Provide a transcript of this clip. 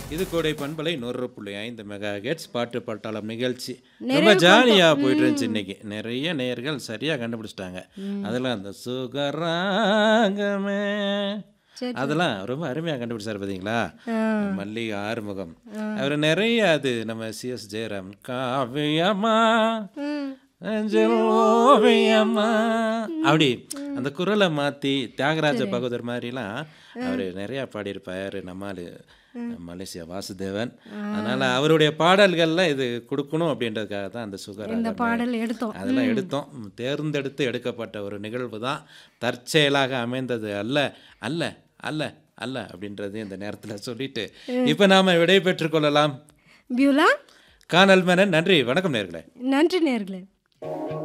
இது கோடை பண்பலை நூறு புள்ளி ஐந்து மெகா ஹெட்ஸ் பாட்டு பட்டாளம் நிகழ்ச்சி ரொம்ப ஜாலியாக போயிட்டு இருந்துச்சு இன்னைக்கு நிறைய நேயர்கள் சரியாக கண்டுபிடிச்சிட்டாங்க அதெல்லாம் அந்த சுகராங்கமே சரி. அதெல்லாம் ரொம்ப அருமையாக கண்டுபிடிச்சாரு பார்த்தீங்களா மல்லிகை ஆறுமுகம் அவர் நிறைய அது நம்ம சிஎஸ் ஜெயராம் காவியமா ம். அஞ்சல் ஓவியம்மா அப்படி அந்த குரலை மாற்றி தியாகராஜ பகவதர் மாதிரிலாம் அவர் நிறையா பாடியிருப்பார் நம்மால் மலேசியா வாசுதேவன் அதனால் அவருடைய பாடல்கள்லாம் இது கொடுக்கணும் அப்படின்றதுக்காக தான் அந்த சுகர் இந்த பாடல் எடுத்தோம் அதெல்லாம் எடுத்தோம் தேர்ந்தெடுத்து எடுக்கப்பட்ட ஒரு நிகழ்வு தான் தற்செயலாக அமைந்தது அல்ல அல்ல அல்ல அல்ல அப்படின்றது இந்த நேரத்தில் சொல்லிட்டு இப்போ நாம் விடை பெற்றுக் கொள்ளலாம் பியூலா கானல் மேனன் நன்றி வணக்கம் நேர்களே நன்றி நேர்களே